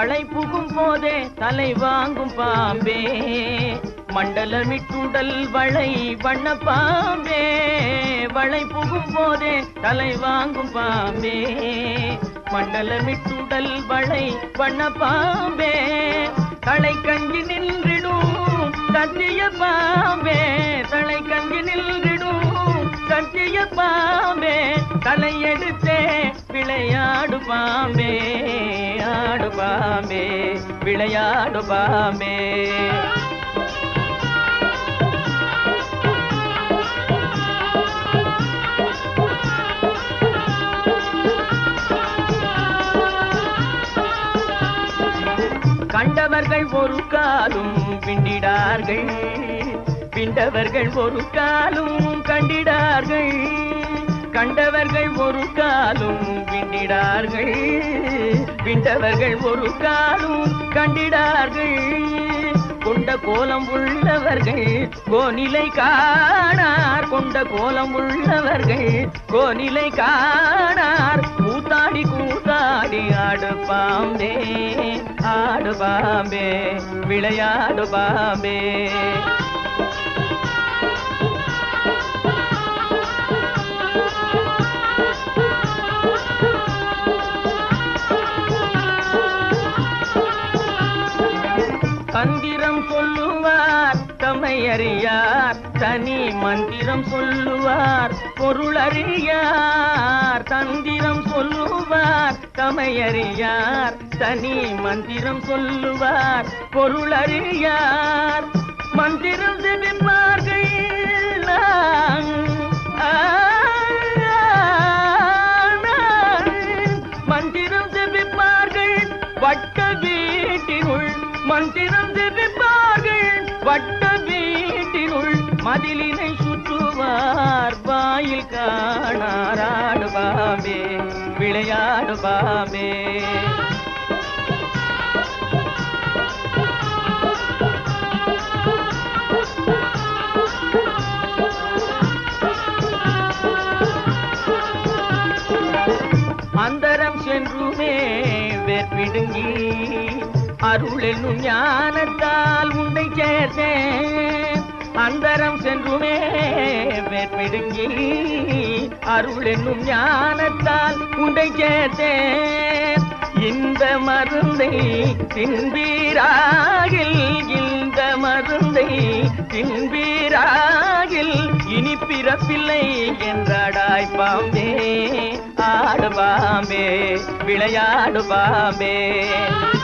வளை புகும் போதே தலை வாங்கும் பாம்பே மண்டலமிட்டுடல் வளை வண்ண பாம்பே வளை புகும் போதே தலை வாங்கும் பாம்பே மண்டலமிட்டுடல் வளை வண்ண பாம்பே தலை கஞ்சி நின்றிடும் சத்திய பாம்பே தலை கஞ்சி நின்றிடும் சத்திய பாம்பே தலை எடுத்தே விளையாடு பாம்பே ஆடு பாம்பே விளையாடு பாம்பே கண்டவர்கள் ஒரு காலும் விண்டிடார்கள் விண்டவர்கள் ஒரு காலும் கண்டிடார்கள் கண்டவர்கள் ஒரு காலும் விண்டிடார்கள் விண்டவர்கள் ஒரு காலும் கண்டிடார்கள் கொண்ட கோலம் உள்ளவர்கள் கோநிலை காணார் கொண்ட கோலம் உள்ளவர்கள் கோநிலை காணார் கூத்தாடி கூத்தாடி ஆடு பாம்பே ஆடு பாம்பே விளையாடு பாம்பே தந்திரம் சொல்லுவார் தம்மை அறியார் தனி மந்திரம் சொல்லுவார் பொருள் அறியார் தந்திரம் சொல்லுவார் தம்மை அறியார் தனி மந்திரம் சொல்லுவார் பொருள் அறியார் மந்திரம் செவிப்பார்கள் மந்திரம் செவிப்பார்கள் வட்ட வீட்டினுள் மந்திரம் செவிப்பார்கள் வட்ட வீட்டினுள் மதிலினை சுற்றுவார் வாயில் காணாராடு பாமே விளையாடு பாமே அந்தரம் சென்றுமே வேற்பிடுங்கி அருள் என்னும் ஞானத்தால் உன்னை சேர்த்தேன் அந்தரம் சென்றுமே வேற்பிடுங்கி அருள் என்னும் ஞானத்தால் உன்னை சேர்த்தேன் இந்த மருந்தை தின்பீராகில் இந்த மருந்தை தின்பீராகில் இனி பிறப்பில்லை என்றாடாய் பாம்பே ஆடு பாம்பே விளையாடு பாம்பே